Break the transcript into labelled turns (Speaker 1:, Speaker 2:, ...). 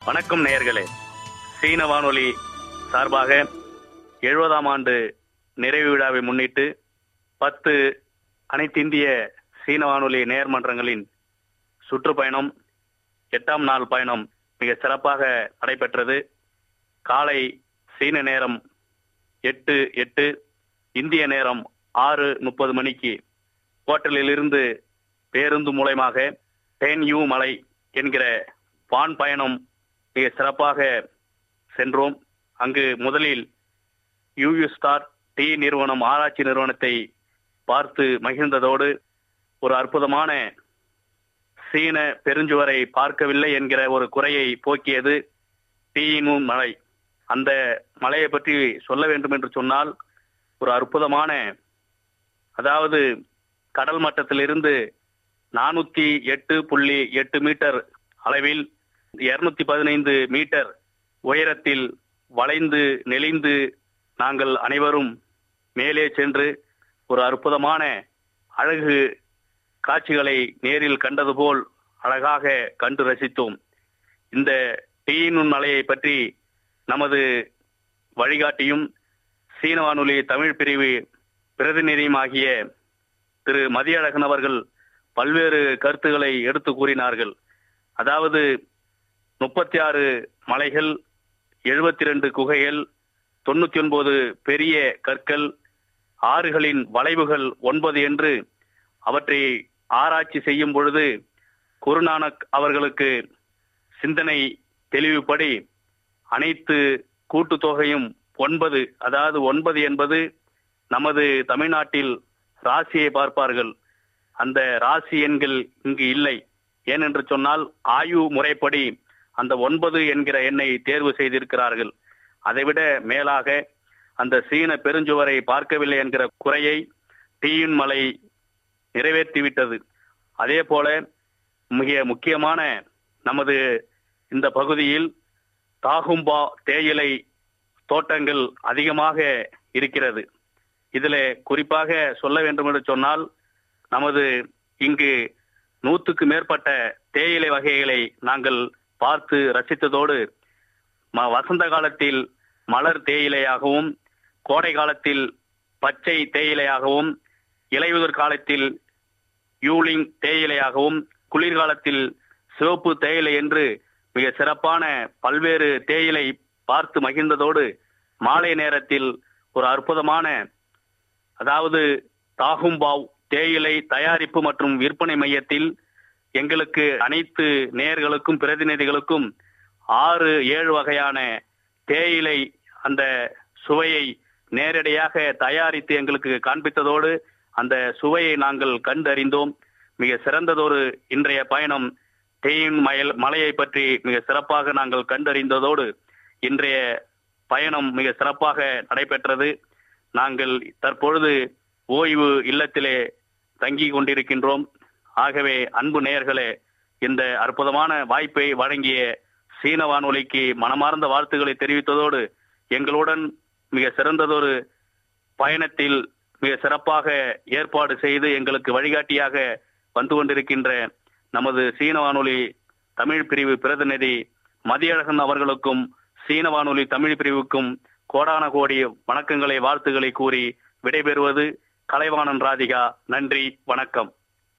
Speaker 1: வணக்கம் நேயர்களே சீன வானொலி சார்பாக எழுபதாம் ஆண்டு நிறைவு விழாவை முன்னிட்டு பத்து அனைத்திந்திய சீன வானொலி நேர்மன்றங்களின் சுற்றுப்பயணம் எட்டாம் நாள் பயணம் மிக சிறப்பாக நடைபெற்றது காலை சீன நேரம் எட்டு எட்டு இந்திய நேரம் ஆறு முப்பது மணிக்கு ஹோட்டலில் இருந்து பேருந்து மூலயமாக டேன் யூ மலை என்கிற வான் பயணம் மிக சிறப்பாக சென்றோம் அங்கு முதலில் யூயூ ஸ்டார் டி நிறுவனம் ஆராய்ச்சி நிறுவனத்தை பார்த்து மகிழ்ந்ததோடு ஒரு அற்புதமான சீன பெருஞ்சுவரை பார்க்கவில்லை என்கிற ஒரு குறையை போக்கியது டீயினு மலை அந்த மலையை பற்றி சொல்ல வேண்டும் என்று சொன்னால் ஒரு அற்புதமான அதாவது கடல் மட்டத்திலிருந்து நானூத்தி எட்டு புள்ளி எட்டு மீட்டர் அளவில் இருநூத்தி பதினைந்து மீட்டர் உயரத்தில் வளைந்து நெளிந்து நாங்கள் அனைவரும் மேலே சென்று ஒரு அற்புதமான அழகு காட்சிகளை நேரில் கண்டது போல் அழகாக கண்டு ரசித்தோம் இந்த டீயினுன் மலையை பற்றி நமது வழிகாட்டியும் சீன வானொலி தமிழ் பிரிவு பிரதிநிதியுமாகிய திரு மதியழகன் அவர்கள் பல்வேறு கருத்துக்களை எடுத்து கூறினார்கள் அதாவது முப்பத்தி ஆறு மலைகள் எழுபத்தி ரெண்டு குகைகள் தொண்ணூத்தி ஒன்பது பெரிய கற்கள் ஆறுகளின் வளைவுகள் ஒன்பது என்று அவற்றை ஆராய்ச்சி செய்யும் பொழுது குருநானக் அவர்களுக்கு சிந்தனை தெளிவுபடி அனைத்து கூட்டுத்தொகையும் ஒன்பது அதாவது ஒன்பது என்பது நமது தமிழ்நாட்டில் ராசியை பார்ப்பார்கள் அந்த ராசி எண்கள் இங்கு இல்லை ஏனென்று சொன்னால் ஆயு முறைப்படி அந்த ஒன்பது என்கிற எண்ணை தேர்வு செய்திருக்கிறார்கள் அதைவிட மேலாக அந்த சீன பெருஞ்சுவரை பார்க்கவில்லை என்கிற குறையை டீயின் மலை நிறைவேற்றிவிட்டது அதே போல மிக முக்கியமான நமது இந்த பகுதியில் தாகும்பா தேயிலை தோட்டங்கள் அதிகமாக இருக்கிறது இதுல குறிப்பாக சொல்ல வேண்டும் என்று சொன்னால் நமது இங்கு நூற்றுக்கு மேற்பட்ட தேயிலை வகைகளை நாங்கள் பார்த்து ரசித்ததோடு ம- வசந்த காலத்தில் மலர் தேயிலையாகவும் கோடை காலத்தில் பச்சை தேயிலையாகவும் இலையுதிர் காலத்தில் யூலிங் தேயிலையாகவும் குளிர்காலத்தில் சிவப்பு தேயிலை என்று மிக சிறப்பான பல்வேறு தேயிலை பார்த்து மகிழ்ந்ததோடு மாலை நேரத்தில் ஒரு அற்புதமான அதாவது தாகும்பாவ் தேயிலை தயாரிப்பு மற்றும் விற்பனை மையத்தில் எங்களுக்கு அனைத்து நேயர்களுக்கும் பிரதிநிதிகளுக்கும் ஆறு ஏழு வகையான தேயிலை அந்த சுவையை நேரடியாக தயாரித்து எங்களுக்கு காண்பித்ததோடு அந்த சுவையை நாங்கள் கண்டறிந்தோம் மிக சிறந்ததொரு இன்றைய பயணம் தேயின் மயல் மலையை பற்றி மிக சிறப்பாக நாங்கள் கண்டறிந்ததோடு இன்றைய பயணம் மிக சிறப்பாக நடைபெற்றது நாங்கள் தற்பொழுது ஓய்வு இல்லத்திலே தங்கி கொண்டிருக்கின்றோம் ஆகவே அன்பு நேயர்களே இந்த அற்புதமான வாய்ப்பை வழங்கிய சீன வானொலிக்கு மனமார்ந்த வாழ்த்துக்களை தெரிவித்ததோடு எங்களுடன் மிக சிறந்ததொரு பயணத்தில் மிக சிறப்பாக ஏற்பாடு செய்து எங்களுக்கு வழிகாட்டியாக வந்து கொண்டிருக்கின்ற நமது சீன வானொலி தமிழ் பிரிவு பிரதிநிதி மதியழகன் அவர்களுக்கும் சீன வானொலி தமிழ் பிரிவுக்கும் கோடான கோடி வணக்கங்களை வாழ்த்துக்களை கூறி விடைபெறுவது கலைவாணன் ராதிகா நன்றி வணக்கம்